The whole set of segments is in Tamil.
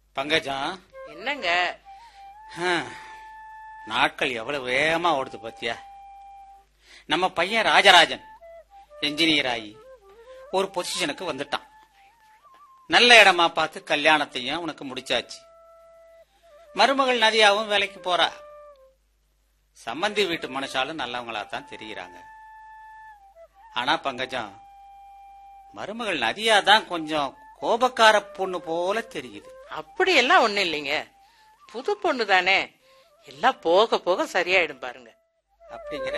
பங்கஜம் என்னங்க ஹம், நாட்கள் எவ்வளவு வேகமா ஓடுது பாத்தியா நம்ம பையன் ராஜராஜன் என்ஜினியர் ஆகி ஒரு பொசிஷனுக்கு வந்துட்டான் நல்ல இடமா பார்த்து கல்யாணத்தையும் உனக்கு முடிச்சாச்சு மருமகள் நதியாவும் வேலைக்கு போறா சம்பந்தி வீட்டு மனுஷாலும் நல்லவங்களா தான் தெரியுறாங்க ஆனா பங்கஜம் மருமகள் நதியா தான் கொஞ்சம் கோபக்கார பொண்ணு போல தெரியுது அப்படி எல்லாம் ஒண்ணு இல்லைங்க புது பொண்ணு தானே எல்லாம் போக போக சரியாயிடும் பாருங்க அப்படிங்கிற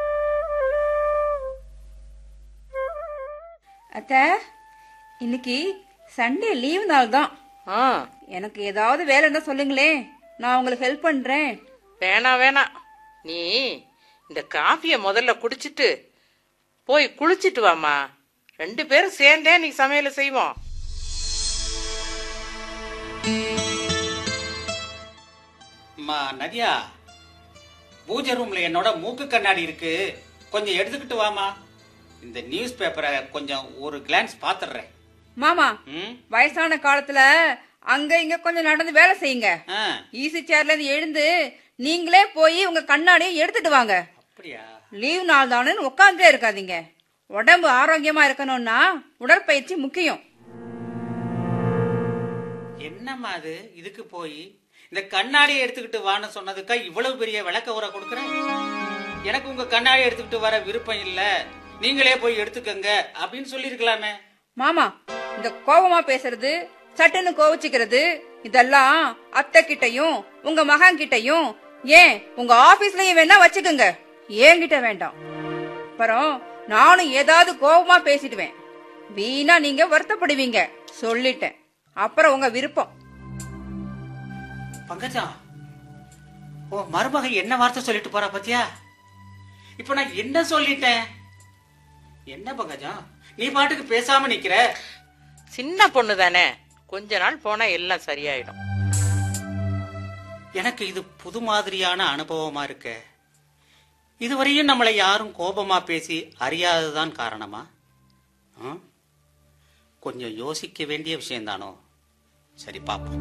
அத்த இன்னைக்கு சண்டே லீவ் நாள் தான் ஆ எனக்கு ஏதாவது வேலை இருந்தா சொல்லுங்களேன் நான் உங்களுக்கு ஹெல்ப் பண்றேன் வேணாம் வேணாம் நீ இந்த காஃபிய முதல்ல குடிச்சிட்டு போய் குளிச்சிட்டு வாமா ரெண்டு பேரும் சேர்ந்தே நீ சமையல செய்வோம் அம்மா நதியா பூஜை ரூம்ல என்னோட மூக்கு கண்ணாடி இருக்கு கொஞ்சம் எடுத்துக்கிட்டு வாமா இந்த நியூஸ் பேப்பரை கொஞ்சம் ஒரு கிளான்ஸ் பாத்துடுறேன் மாமா ம் வயசான காலத்துல அங்க இங்க கொஞ்சம் நடந்து வேலை செய்யுங்க ஆ, ஈஸி சேர்ல இருந்து எழுந்து நீங்களே போய் உங்க கண்ணாடியை எடுத்துட்டு வாங்க அப்படியா லீவ் நாள் தானே உட்காந்தே இருக்காதீங்க உடம்பு ஆரோக்கியமா இருக்கணும்னா உடற்பயிற்சி முக்கியம் என்னம்மா அது இதுக்கு போய் இந்த கண்ணாடியை எடுத்துக்கிட்டு வான்னு சொன்னதுக்கா இவ்வளவு பெரிய விளக்க உரை கொடுக்குறேன் எனக்கு உங்க கண்ணாடி எடுத்துக்கிட்டு வர விருப்பம் இல்ல நீங்களே போய் எடுத்துக்கங்க அப்படின்னு சொல்லியிருக்கலாமே மாமா இந்த கோபமா பேசுறது சட்டுன்னு கோவிச்சுக்கிறது இதெல்லாம் அத்தை கிட்டயும் உங்க மகன் கிட்டயும் ஏன் உங்க ஆபீஸ்லயும் வேணா வச்சுக்கோங்க என்கிட்ட வேண்டாம் அப்புறம் நானும் ஏதாவது கோபமா பேசிடுவேன் வீணா நீங்க வருத்தப்படுவீங்க சொல்லிட்டேன் அப்புறம் உங்க விருப்பம் பங்கஜா ஓ மருமக என்ன வார்த்தை சொல்லிட்டு போறா பாத்தியா இப்ப நான் என்ன சொல்லிட்டேன் என்ன பங்கஜா நீ பாட்டுக்கு பேசாம நிக்கிற சின்ன பொண்ணு தானே கொஞ்ச நாள் போனா எல்லாம் சரியாயிடும் எனக்கு இது புது மாதிரியான அனுபவமா இருக்க இதுவரையும் நம்மளை யாரும் கோபமா பேசி அறியாததுதான் காரணமா ஆ? கொஞ்சம் யோசிக்க வேண்டிய விஷயம்தானோ சரி பாப்போம்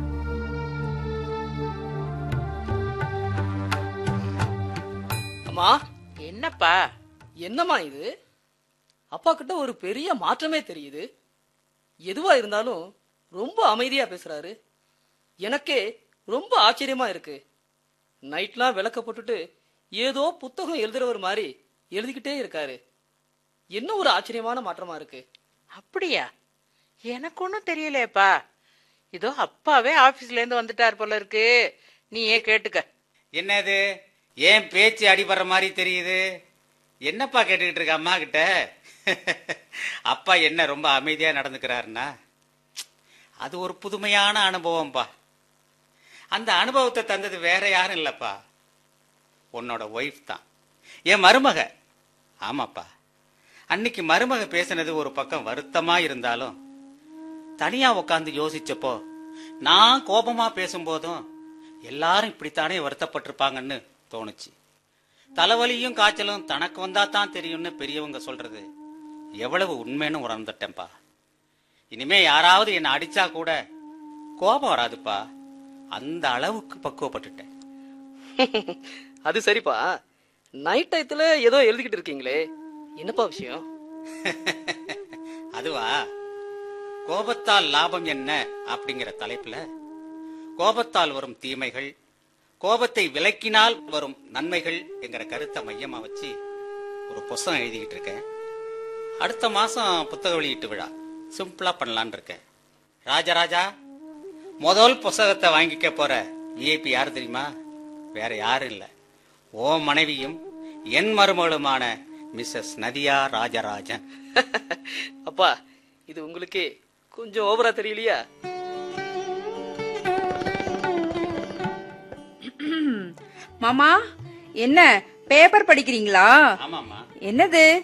அம்மா என்னப்பா என்னம்மா இது அப்பா கிட்ட ஒரு பெரிய மாற்றமே தெரியுது எதுவா இருந்தாலும் ரொம்ப அமைதியா பேசுறாரு எனக்கே ரொம்ப ஆச்சரியமா இருக்கு நைட்லாம் விளக்க போட்டுட்டு ஏதோ புத்தகம் எழுதுறவர் மாதிரி எழுதிக்கிட்டே இருக்காரு என்ன ஒரு ஆச்சரியமான மாற்றமா இருக்கு அப்படியா எனக்கு ஒன்றும் தெரியலையேப்பா இதோ அப்பாவே ஆபீஸ்ல இருந்து வந்துட்டார் போல இருக்கு நீ ஏன் கேட்டுக்க என்னது ஏன் பேச்சு அடிபடுற மாதிரி தெரியுது என்னப்பா கேட்டுக்கிட்டு இருக்க அம்மா கிட்ட அப்பா என்ன ரொம்ப அமைதியா நடந்துக்கிறாருன்னா அது ஒரு புதுமையான அனுபவம்ப்பா அந்த அனுபவத்தை தந்தது வேற யாரும் இல்லப்பா உன்னோட ஒய்ஃப் தான் என் மருமக ஆமாப்பா அன்னைக்கு மருமக பேசினது ஒரு பக்கம் வருத்தமா இருந்தாலும் தனியா உட்காந்து யோசிச்சப்போ நான் கோபமா பேசும்போதும் எல்லாரும் இப்படித்தானே வருத்தப்பட்டிருப்பாங்கன்னு தோணுச்சு தலைவலியும் காய்ச்சலும் தனக்கு வந்தா தான் தெரியும்னு பெரியவங்க சொல்றது எவ்வளவு உண்மைன்னு உணர்ந்துட்டேன்ப்பா இனிமே யாராவது என்னை அடிச்சா கூட கோபம் வராதுப்பா அந்த அளவுக்கு பக்குவப்பட்டுட்டேன் அது சரிப்பா நைட் டயத்துல ஏதோ எழுதிக்கிட்டு இருக்கீங்களே என்னப்பா விஷயம் அதுவா கோபத்தால் லாபம் என்ன அப்படிங்கிற தலைப்புல கோபத்தால் வரும் தீமைகள் கோபத்தை விலக்கினால் வரும் நன்மைகள் என்கிற கருத்தை மையமா வச்சு ஒரு புஸ்தகம் எழுதிக்கிட்டு இருக்கேன் அடுத்த மாசம் புத்தக வெளியீட்டு விழா சிம்பிளா பண்ணலான்னு இருக்கேன் ராஜராஜா முதல் புஸ்தகத்தை வாங்கிக்க போற விஐபி யார் தெரியுமா வேற யாரும் இல்ல ஓ மனைவியும் என் மருமகளுமான மிஸ்ஸஸ் நதியா ராஜராஜன் அப்பா இது உங்களுக்கு கொஞ்சம் ஓவரா தெரியலையா மாமா என்ன பேப்பர் படிக்கிறீங்களா ஆமாம்மா என்னது